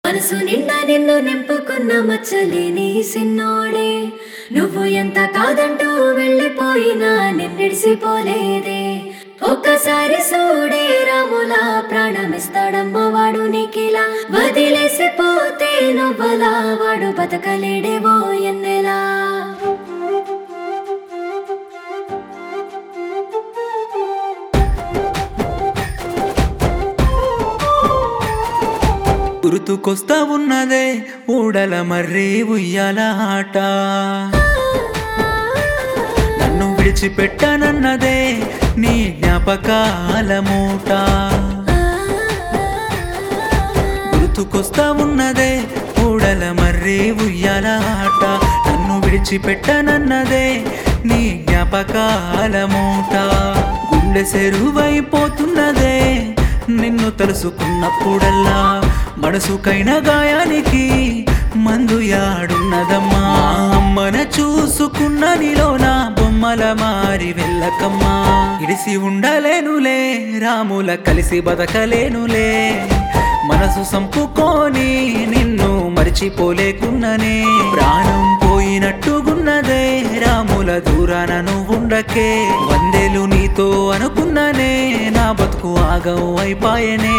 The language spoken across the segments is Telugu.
మనసు నిండా నిన్ను నింపుకున్న మచ్చలేని సిన్నోడే నువ్వు ఎంత కాదంటూ వెళ్ళిపోయినా నిన్నిడిసిపోలేదే ఒక్కసారి సూడే రాములా ప్రాణమిస్తాడమ్మ వాడు నీకిలా వదిలేసిపోతే నువ్వలా వాడు బతకలేడేవో ఎన్నెలా గుర్తుకొస్తా ఉన్నదే ఊడల మర్రి ఉయ్యాల ఆట నన్ను విడిచిపెట్టానన్నదే నీ జ్ఞాపకాల మూట గుర్తుకొస్తా ఉన్నదే ఊడల మర్రి ఉయ్యాల ఆట నన్ను విడిచిపెట్టానన్నదే నీ జ్ఞాపకాల మూట గుండె సెరువైపోతున్నదే నిన్ను తలుసుకున్నప్పుడల్లా మనసుకైన గాయానికి మందు యాడున్నదమ్మా అమ్మన చూసుకున్న నీలోన బొమ్మల మారి వెళ్ళకమ్మా ఇడిసి ఉండలేనులే రాముల కలిసి బతకలేనులే మనసు సంపుకొని నిన్ను మరిచిపోలేకున్ననే ప్రాణం పోయినట్టుగున్నదే రాముల దూరాన నువ్వుండకే వందేలు నీతో అనుకున్నానే నా బతుకు ఆగం అయిపాయనే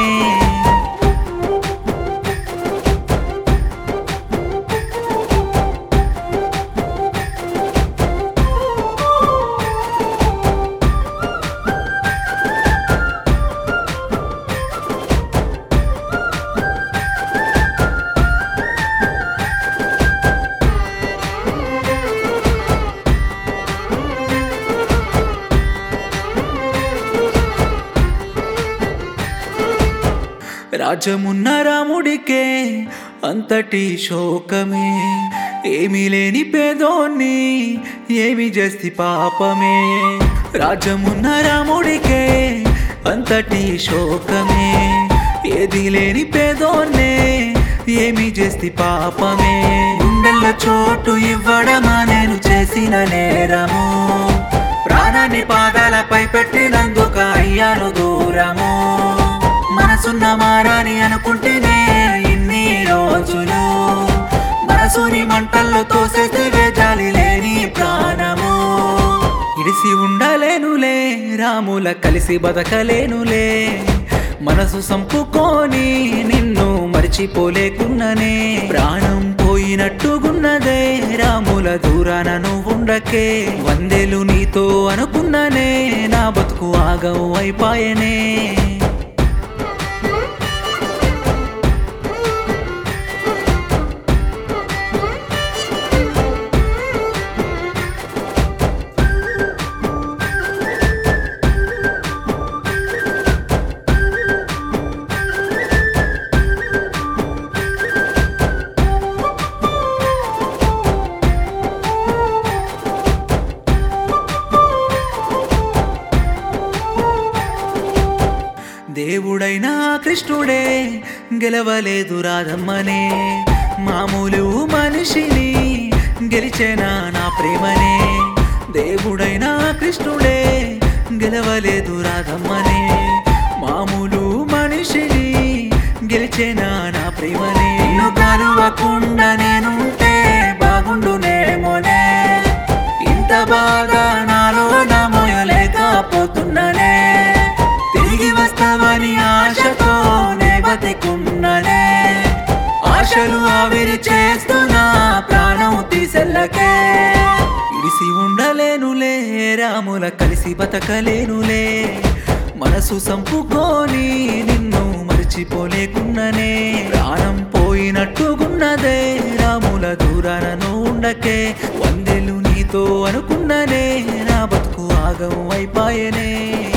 రాజమున్న రాముడికే అంతటి శోకమే ఏమీ లేని పేదోన్ని ఏమి చేసి పాపమే రాజమున్న రాముడికే అంతటి శోకమే ఏది లేని పేదోన్నే ఏమి చేసి పాపమే గుండెల్ల చోటు ఇవ్వడమా నేను చేసిన నేరము ప్రాణాన్ని పాదాలపై పెట్టినందుక అయ్యాను దూరము మనసున్న మారాని అనుకుంటేనే ఇన్ని రోజులు మనసుని మంటల్లో తోసేస్తే జాలి లేని ప్రాణము ఇడిసి ఉండలేనులే రాముల కలిసి బతకలేనులే మనసు సంపుకొని నిన్ను మరిచిపోలేకున్ననే ప్రాణం పోయినట్టుగున్నదే రాముల దూరాన నువ్వుండకే వందేలు నీతో అనుకున్నానే నా బతుకు ఆగం అయిపాయనే దేవుడైనా కృష్ణుడే గెలవలేదు రాధమ్మనే మామూలు మనిషిని గెలిచేనా నా ప్రేమనే దేవుడైనా కృష్ణుడే గెలవలేదు రాధమ్మనే మామూలు మనిషిని గెలిచేనా నా ప్రేమనే నిన్ను కలవకుండా నేనుంటే బాగుండునేమోనే ఇంత బాగా నాలో నా మోయలేకపోతున్నానే తిరిగి వస్తావని ఆశతో నే బతికున్ననే ఆశలు ఆవిరి చేస్తున్నా ప్రాణం తీసెల్లకే ఇడిసి ఉండలేనులే రాముల కలిసి బతకలేనులే మనసు సంపుకొని నిన్ను మరిచిపోలేకున్ననే ప్రాణం పోయినట్టుగున్నదే రాముల దూరాన నువ్వు ఉండకే వందెలు నీతో అనుకున్ననే నా బతుకు ఆగం అయిపాయనే